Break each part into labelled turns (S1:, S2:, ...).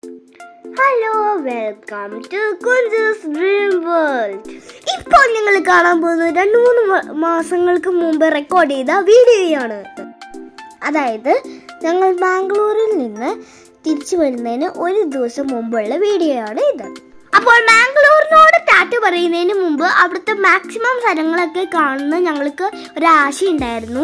S1: Hello welcome to Kunju's dream world ഇപ്പോൾ നിങ്ങൾ കാണാൻ പോകുന്നത് രണ്ട് മൂന്ന് മ- മാസങ്ങൾക്ക് മുമ്പ് റെക്കോർഡ് ചെയ്ത വീഡിയോയാണ് അതായത് ഞങ്ങൾ ബാംഗ്ലൂരിൽ നിന്ന് തിരിച്ചു വരുന്നതിന് ഒരു ദിവസം മുമ്പുള്ള വീഡിയോയാണ് ഇത് അപ്പോൾ മാംഗ്ലൂരിനോട് ടാറ്റ പറയുന്നതിന് മുമ്പ് അവിടുത്തെ മാക്സിമം സ്ഥലങ്ങളൊക്കെ കാണുന്ന ഞങ്ങൾക്ക് ഒരാശ ഉണ്ടായിരുന്നു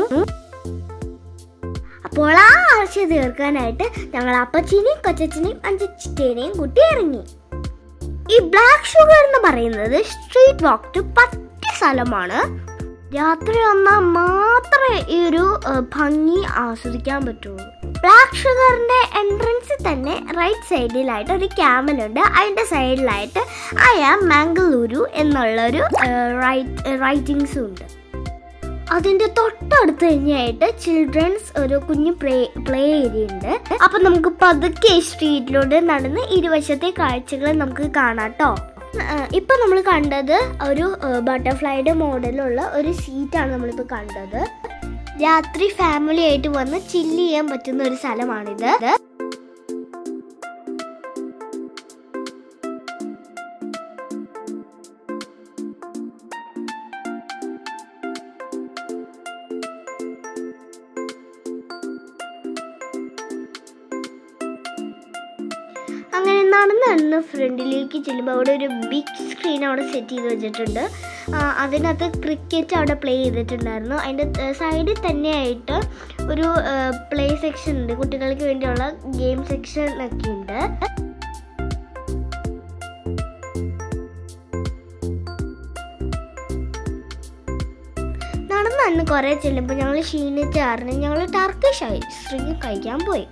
S1: അപ്പോൾ ആ ആശ തീർക്കാനായിട്ട് ഞങ്ങൾ അപ്പച്ചീനെയും കൊച്ചച്ചനെയും അഞ്ചച്ചിറ്റേനെയും കൂട്ടി ഇറങ്ങി ഈ ബ്ലാക്ക് ഷുഗർ എന്ന് പറയുന്നത് സ്ട്രീറ്റ് വാക്ക് ടു പറ്റിയ സ്ഥലമാണ് രാത്രി വന്നാൽ മാത്രമേ ഈ ഒരു ഏഹ്, ഭംഗി ആസ്വദിക്കാൻ പറ്റുള്ളൂ ബ്ലാക്ക് ഷുഗറിന്റെ എൻട്രൻസിൽ തന്നെ റൈറ്റ് സൈഡിലായിട്ട് ഒരു ക്യാമൽ ഉണ്ട് അതിന്റെ സൈഡിലായിട്ട് ഐ ആം മാംഗളൂരു എന്നുള്ളൊരു റൈറ്റ് റൈറ്റിങ്സും ഉണ്ട് അതിന്റെ തൊട്ടടുത്ത് തന്നെയായിട്ട് ചിൽഡ്രൻസ് ഒരു കുഞ്ഞു പ്ലേ പ്ലേ ഏരിയ ഉണ്ട് അപ്പൊ നമുക്ക് പതുക്കെ ഈ സ്ട്രീറ്റിലൂടെ നടന്ന് ഇരുവശത്തെ കാഴ്ചകൾ നമുക്ക് കാണാം കേട്ടോ ഇപ്പൊ നമ്മൾ കണ്ടത് ഒരു ബട്ടർഫ്ലൈയുടെ മോഡലുള്ള ഒരു സീറ്റാണ് നമ്മളിപ്പോ കണ്ടത് രാത്രി ഫാമിലി ആയിട്ട് വന്ന് ചില്ല് ചെയ്യാൻ പറ്റുന്ന ഒരു സ്ഥലമാണിത് അങ്ങനെ നടന്ന് നടന്ന് ഫ്രണ്ടിലേക്ക് ചെല്ലുമ്പോൾ അവിടെ ഒരു ബിഗ് സ്ക്രീൻ അവിടെ സെറ്റ് ചെയ്ത് വെച്ചിട്ടുണ്ട് ആ, അതിനകത്ത് ക്രിക്കറ്റ് അവിടെ പ്ലേ ചെയ്തിട്ടുണ്ടായിരുന്നു അതിൻ്റെ സൈഡിൽ തന്നെയായിട്ട് ഒരു പ്ലേ സെക്ഷൻ ഉണ്ട് കുട്ടികൾക്ക് വേണ്ടിയുള്ള ഗെയിം സെക്ഷൻ ഒക്കെ ഉണ്ട് നടന്ന് നടന്ന് കുറേ ചെല്ലുമ്പോൾ ഞങ്ങൾ ക്ഷീണിച്ച് കാരണം ഞങ്ങൾ ടർക്കിഷ് ഐസ്ക്രീം കഴിക്കാൻ പോയി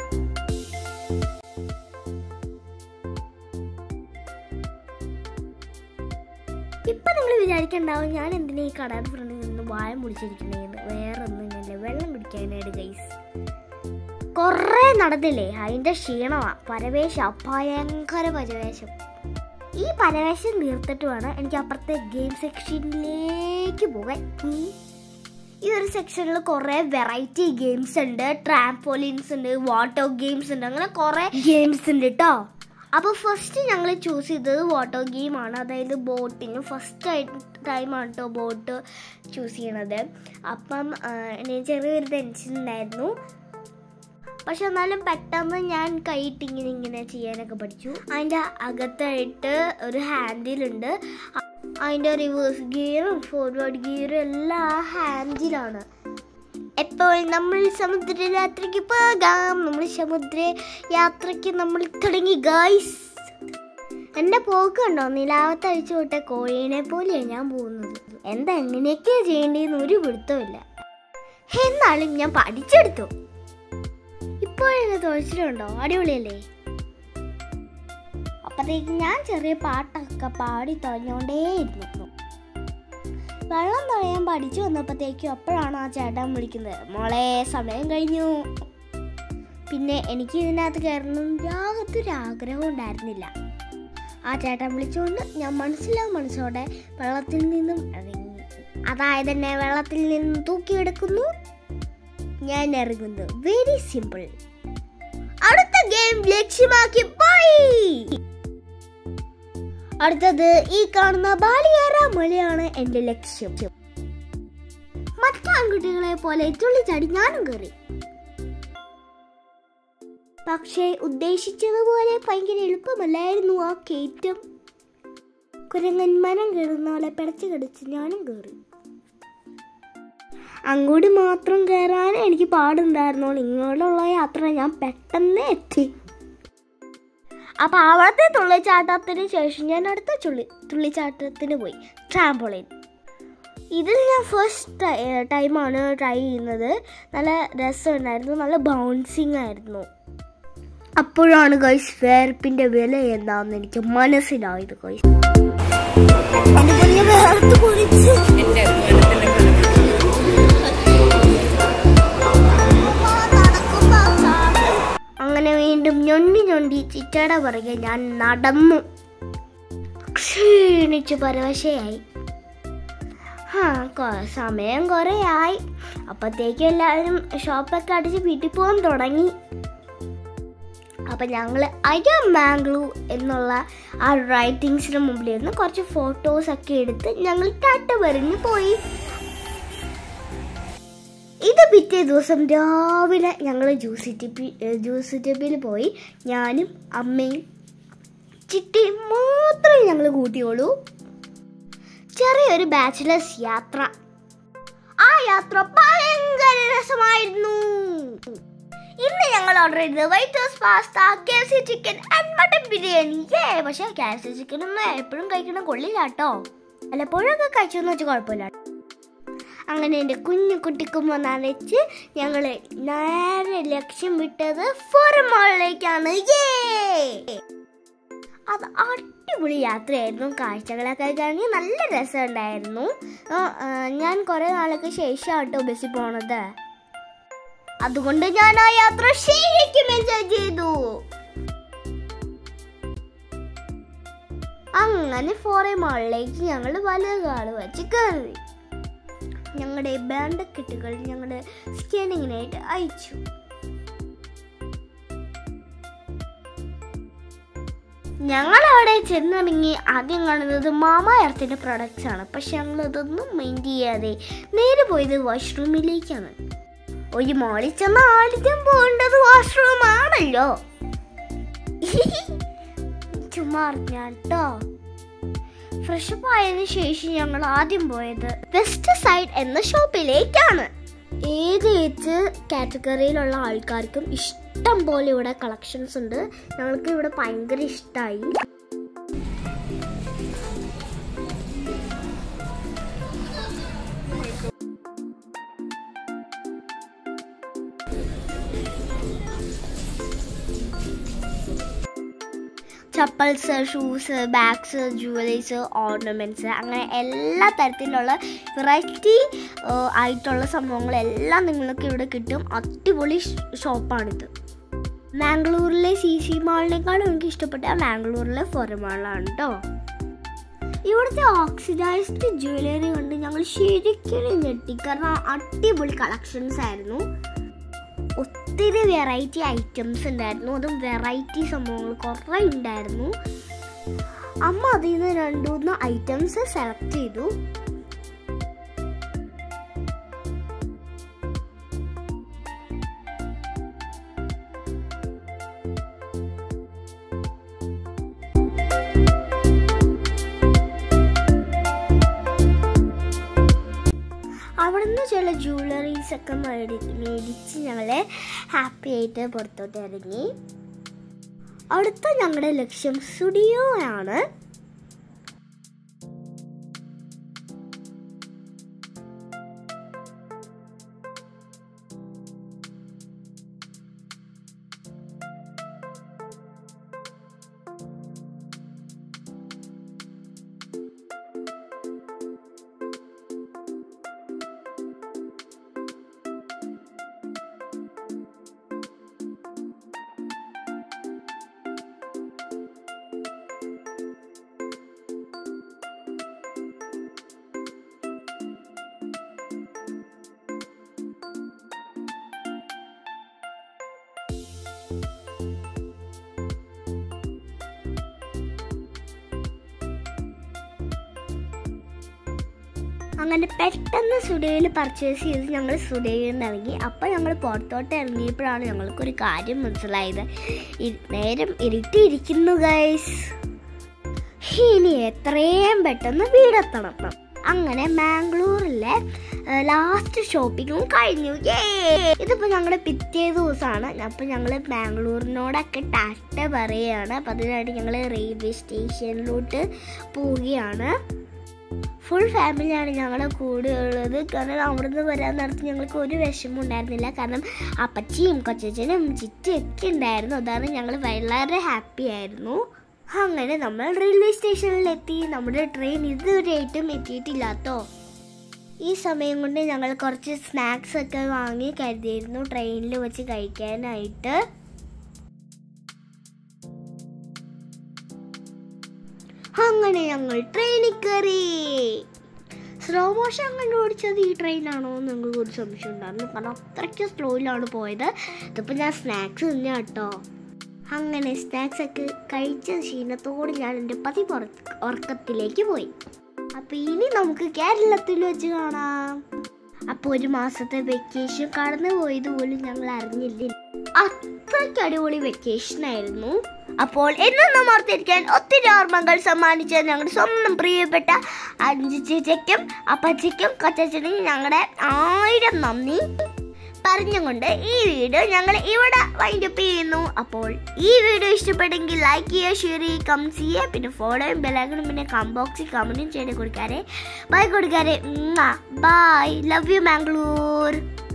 S1: ഇപ്പൊ നിങ്ങൾ വിചാരിക്കണ്ടാവും ഞാൻ എന്തിനാ ഈ കടയുടെ ഫ്രണ്ടിൽ നിന്ന് വായ മുടിച്ചിരിക്കണേന്ന് വേറെ ഒന്നുമില്ല വെള്ളം കുടിക്കാനായിട്ട് ഗൈസ് കൊറേ നടന്നില്ലേ അതിന്റെ ക്ഷീണമാ പരവേശ ഭയങ്കര പരവേശം ഈ പരവേശം തീർത്തിട്ട് വേണം എനിക്ക് അപ്പുറത്തെ ഗെയിം സെക്ഷനിലേക്ക് പോകാൻ ഉം. ഈ ഒരു സെക്ഷനിൽ കുറേ വെറൈറ്റി ഗെയിംസ് ഉണ്ട് ട്രാംപോലിൻസ് ഉണ്ട് വാട്ടർ ഗെയിംസ് ഉണ്ട് അങ്ങനെ കുറേ ഗെയിംസ് ഉണ്ട് കേട്ടോ അപ്പോൾ ഫസ്റ്റ് ഞങ്ങൾ ചൂസ് ചെയ്തത് വാട്ടർ ഗെയിമാണ് അതായത് ബോട്ടിന് ഫസ്റ്റ് ടൈമാണ് കേട്ടോ ബോട്ട് ചൂസ് ചെയ്യണത് അപ്പം ആ, എനിക്ക് ചെറിയൊരു ടെൻഷൻ ഉണ്ടായിരുന്നു പക്ഷെ എന്നാലും പെട്ടെന്ന് ഞാൻ കൈയിട്ട് ഇങ്ങനെ ഇങ്ങനെ ചെയ്യാനൊക്കെ പഠിച്ചു അതിൻ്റെ അകത്തായിട്ട് ഒരു ഹാൻഡിലുണ്ട് അതിൻ്റെ റിവേഴ്സ് ഗിയറും ഫോർവേഡ് ഗിയറും എല്ലാം ആ ഹാൻഡിലാണ് എപ്പോൾ നമ്മൾ സമുദ്ര യാത്രയ്ക്ക് പോകാം നമ്മൾ സമുദ്ര യാത്രയ്ക്ക് നമ്മൾ തുടങ്ങി ഗൈസ് എൻ്റെ പോക്ക് കണ്ടോ നിലാവത്ത് അഴിച്ചു വിട്ട കോഴീനെ പോലെയാണ് ഞാൻ പോകുന്നത് എന്താ എങ്ങനെയൊക്കെയാ ചെയ്യേണ്ടതെന്ന് ഒരു പിടുത്തമില്ല എന്നാലും ഞാൻ പഠിച്ചെടുത്തു ഇപ്പോഴെന്നെ തുഴച്ചിലുണ്ടോ അടിപൊളിയല്ലേ അപ്പത്തേക്ക് ഞാൻ ചെറിയ പാട്ടൊക്കെ പാടി തുഴഞ്ഞോണ്ടേയിരുന്നു വെള്ളം തുഴയാൻ പഠിച്ചു വന്നപ്പോഴത്തേക്കും അപ്പോഴാണ് ആ ചേട്ടൻ വിളിക്കുന്നത് മോളെ സമയം കഴിഞ്ഞു പിന്നെ എനിക്ക് ഇതിനകത്ത് കയറണം യാതൊരു ആഗ്രഹവും ഉണ്ടായിരുന്നില്ല ആ ചേട്ടൻ വിളിച്ചുകൊണ്ട് ഞാൻ മനസ്സിലാവും മനസ്സോടെ വെള്ളത്തിൽ നിന്നും ഇറങ്ങി അതായത് എന്നെ വെള്ളത്തിൽ നിന്നും തൂക്കിയെടുക്കുന്നു ഞാൻ ഇറങ്ങുന്നു വെരി സിമ്പിൾ അടുത്ത ഗെയിം ലക്ഷ്യമാക്കി പോയി അടുത്തത് ഈ കാണുന്ന ബാലിയേറ മലയാണ് എന്റെ ലക്ഷ്യം മറ്റു ആൺകുട്ടികളെ പോലെ തുള്ളിച്ചാടി ഞാനും കയറി പക്ഷേ ഉദ്ദേശിച്ചതുപോലെ ഭയങ്കര എളുപ്പമല്ലായിരുന്നു ആ കയറ്റം കുരങ്ങൻ മരം കയറുന്നാളെ പിടച്ചു കടിച്ച് ഞാനും കയറി അങ്ങോട്ട് മാത്രം കയറാൻ എനിക്ക് പാടുണ്ടായിരുന്നുള്ളൂ ഇങ്ങോട്ടുള്ള യാത്ര ഞാൻ പെട്ടെന്ന് എത്തി അപ്പൊ അവിടുത്തെ തുള്ളിച്ചാട്ടത്തിന് ശേഷം ഞാൻ അടുത്ത ചുള്ളി തുള്ളിച്ചാട്ടത്തിന് പോയി ട്രാമ്പോളിൻ ഇതിൽ ഞാൻ ഫസ്റ്റ് ടൈമാണ് ട്രൈ ചെയ്യുന്നത് നല്ല രസമുണ്ടായിരുന്നു നല്ല ബൗൺസിങ് ആയിരുന്നു അപ്പോഴാണ് ഗൈസ് വേർപ്പിന്റെ വില എന്താണെന്ന് എനിക്ക് മനസ്സിലായത് ഗൈസ് എന്റെ കുഞ്ഞ് വേർത്ത് കുളിച്ച് അങ്ങനെ വീണ്ടും ഞൊണ്ടി ഞൊണ്ടി ചിറ്റയുടെ പുറകെ ഞാൻ നടന്നു ക്ഷീണിച്ചു പരവശയായി ആ കൊ- സമയം കുറേ ആയി അപ്പത്തേക്കും എല്ലാവരും ഷോപ്പൊക്കെ അടിച്ച് വീട്ടിൽ പോകാൻ തുടങ്ങി അപ്പം ഞങ്ങൾ അയ മാംഗ്ലൂർ എന്നുള്ള ആ റൈറ്റിങ്സിന് മുമ്പിൽ നിന്ന് കുറച്ച് ഫോട്ടോസൊക്കെ എടുത്ത് ഞങ്ങൾ ടാറ്റ പറഞ്ഞ് പോയി ഇത് പിറ്റേ ദിവസം രാവിലെ ഞങ്ങൾ ജ്യൂസി ടിപ്പി ജ്യൂസി ടിപ്പിയിൽ പോയി ഞാനും അമ്മയും ചിട്ടിയും മാത്രമേ ഞങ്ങൾ കൂട്ടിയോളൂ ചെറിയൊരു ബാച്ചിലേഴ്സ് യാത്ര ആ യാത്ര ഭയങ്കര രസമായിരുന്നു ഇന്ന് ഞങ്ങൾ ഓർഡർ ചെയ്തത് White House pasta K C chicken and mutton biryani ഏ പക്ഷെ കെ സി ചിക്കൻ ഒന്നും എപ്പോഴും കഴിക്കണം കൊള്ളില്ല കേട്ടോ പലപ്പോഴൊക്കെ കഴിച്ചെന്ന് വെച്ചാൽ കുഴപ്പമില്ല അങ്ങനെ എൻ്റെ കുഞ്ഞു കുട്ടിക്കുമ്പോ നനച്ച് ഞങ്ങൾ നേരെ ലക്ഷ്യം വിട്ടത് ഫോറമോളിലേക്കാണ് അത് അടിപൊളി യാത്രയായിരുന്നു കാഴ്ചകളൊക്കെ കാണി നല്ല രസമുണ്ടായിരുന്നു ആ, ആ, ഞാൻ കുറേ നാൾക്ക് ശേഷം കേട്ടോ ബസ്സിൽ പോണത് അതുകൊണ്ട് ഞാൻ ആ യാത്ര ശരിക്കും എൻജോയ് ചെയ്തു അങ്ങനെ ഫോറേ മാളിലേക്ക് ഞങ്ങൾ വലുത് കാട് വെച്ച് കയറി ഞങ്ങളുടെ ബാൻഡ് കെട്ടുകൾ ഞങ്ങളുടെ സ്കാനിങ്ങിനായിട്ട് അയച്ചു ഞങ്ങൾ അവിടെ ചെന്നിറങ്ങി ആദ്യം കാണുന്നത് മാമ എർത്തിന്റെ പ്രൊഡക്ട്സ് ആണ് പക്ഷെ ഞങ്ങൾ ഇതൊന്നും മൈൻഡ് ചെയ്യാതെ നേരെ പോയത് വാഷ്റൂമിലേക്കാണ് ഒരു മോളിൽ ചെന്ന് ആദ്യം പോകേണ്ടത് വാഷ്റൂം ആണല്ലോ ചുമ്മാ അറിഞ്ഞാൽ കേട്ടോ ഫ്രഷപ്പ് ആയതിനു ശേഷം ഞങ്ങൾ ആദ്യം പോയത് വെസ്റ്റ് സൈഡ് എന്ന ഷോപ്പിലേക്കാണ് ഏത് ഏത് കാറ്റഗറിയിലുള്ള ആൾക്കാർക്കും ഇഷ്ടം പോലെ ഇവിടെ കളക്ഷൻസ് ഉണ്ട് ഞങ്ങൾക്ക് ഇവിടെ ഭയങ്കര ഇഷ്ടമായി chappals shoes bags jewelleries ornaments അങ്ങനെ എല്ലാ തരത്തിലുള്ള വെറൈറ്റി ആയിട്ടുള്ള സംഭവങ്ങളെല്ലാം നിങ്ങൾക്ക് ഇവിടെ കിട്ടും അടിപൊളി ഷോപ്പാണിത് മാംഗ്ലൂരിലെ സി സി മാളിനേക്കാളും എനിക്ക് ഇഷ്ടപ്പെട്ട മാംഗ്ലൂരിലെ ഫോറമാളാണ് കേട്ടോ ഇവിടുത്തെ ഓക്സിഡൈസ്ഡ് ജ്വല്ലറി കണ്ട് ഞങ്ങൾ ശരിക്കും ഞെട്ടി കാരണം അടിപൊളി കളക്ഷൻസ് ആയിരുന്നു ഒത്തിരി വെറൈറ്റി ഐറ്റംസ് ഉണ്ടായിരുന്നു അതും വെറൈറ്റി സംഭവങ്ങൾ കുറേ ഉണ്ടായിരുന്നു അമ്മ അതിൽ നിന്ന് രണ്ടു മൂന്ന് ഐറ്റംസ് സെലക്ട് ചെയ്തു അവിടുന്ന് ചില ജ്വല്ലറീസ് ഒക്കെ മേടി മേടിച്ച് ഞങ്ങളെ ഹാപ്പി ആയിട്ട് പുറത്തോട്ട് ഇറങ്ങി അടുത്ത ഞങ്ങളുടെ ലക്ഷ്യം സ്റ്റുഡിയോ ആണ് അങ്ങനെ പെട്ടെന്ന് സുഡയിൽ പർച്ചേസ് ചെയ്ത് ഞങ്ങൾ സുഡയിൽ നിന്ന് ഇറങ്ങി അപ്പം ഞങ്ങൾ പുറത്തോട്ട് ഇറങ്ങിയപ്പോഴാണ് ഞങ്ങൾക്കൊരു കാര്യം മനസ്സിലായത് ഇ- നേരം ഇരുട്ടിയിരിക്കുന്നു ഗൈസ് ഇനി എത്രയും പെട്ടെന്ന് വീടെത്തണം അങ്ങനെ മാംഗ്ലൂരിലെ ലാസ്റ്റ് ഷോപ്പിങ്ങും കഴിഞ്ഞു Yay! ഇതിപ്പോൾ ഞങ്ങളുടെ പിറ്റേ ദിവസമാണ് അപ്പോൾ ഞങ്ങൾ മാംഗ്ലൂരിനോടൊക്കെ ടാറ്റ പറയുകയാണ് അപ്പോൾ അതിനായിട്ട് ഞങ്ങൾ റെയിൽവേ സ്റ്റേഷനിലോട്ട് പോവുകയാണ് ഫുൾ ഫാമിലിയാണ് ഞങ്ങളുടെ കൂടെ ഉള്ളത് കാരണം അവിടുന്ന് വരാൻ നേരത്ത് ഞങ്ങൾക്ക് ഒരു വിഷമം ഉണ്ടായിരുന്നില്ല കാരണം അപ്പച്ചിയും കൊച്ചച്ഛനും ചിറ്റും ഒക്കെ ഉണ്ടായിരുന്നു അതാണ് ഞങ്ങൾ വളരെ ഹാപ്പി ആയിരുന്നു അങ്ങനെ നമ്മൾ റെയിൽവേ സ്റ്റേഷനിലെത്തി നമ്മുടെ ട്രെയിൻ ഇതുവരെയായിട്ടും എത്തിയിട്ടില്ലാത്തോ ഈ സമയം കൊണ്ട് ഞങ്ങൾ കുറച്ച് സ്നാക്സ് ഒക്കെ വാങ്ങി കരുതിയിരുന്നു ട്രെയിനിൽ വെച്ച് കഴിക്കാനായിട്ട് അങ്ങനെ ഞങ്ങൾ ട്രെയിനിൽ കയറി സ്ലോ മോഷൻ കണ്ടുപിടിച്ചത് ഈ ട്രെയിനാണോ എന്ന് ഞങ്ങൾക്ക് ഒരു സംശയം ഉണ്ടായിരുന്നു കാരണം അത്രയ്ക്ക് സ്ലോയിലാണ് പോയത് ഇതിപ്പോൾ ഞാൻ സ്നാക്സ് തന്നെ കേട്ടോ അങ്ങനെ സ്നാക്സ് ഒക്കെ കഴിച്ച ക്ഷീണത്തോട് ഞാൻ എൻ്റെ പതി ഉറക്കത്തിലേക്ക് പോയി അപ്പൊ ഇനി നമുക്ക് കേരളത്തിൽ വെച്ച് കാണാം അപ്പൊ ഒരു മാസത്തെ വെക്കേഷൻ കടന്നു പോയത് പോലും ഞങ്ങൾ അറിഞ്ഞില്ല അത്രയ്ക്ക് അടിപൊളി വെക്കേഷൻ ആയിരുന്നു അപ്പോൾ എന്നൊന്നും ഓർത്തിരിക്കാൻ ഒത്തിരി ഓർമ്മകൾ സമ്മാനിച്ച ഞങ്ങളുടെ സ്വന്തം പ്രിയപ്പെട്ട അഞ്ചു ചേച്ചയ്ക്കും അപ്പച്ചയ്ക്കും കൊച്ചനും ഞങ്ങളുടെ ആയിരം നന്ദി പറഞ്ഞുകൊണ്ട് ഈ വീഡിയോ ഞങ്ങൾ ഇവിടെ വൈൻഡപ്പ് ചെയ്യുന്നു അപ്പോൾ ഈ വീഡിയോ ഇഷ്ടപ്പെട്ടെങ്കിൽ ലൈക്ക് ചെയ്യുക ഷെയർ ചെയ്യുക കമൻറ്റ് ചെയ്യുക പിന്നെ ഫോളോയും ബെലാക്കണം പിന്നെ കംബോക്സിൽ കമൻറ്റും ചെയ്ത് കൊടുക്കാരെ ബൈ കൊടുക്കാരെ ബൈ ലവ് യു മാംഗ്ലൂർ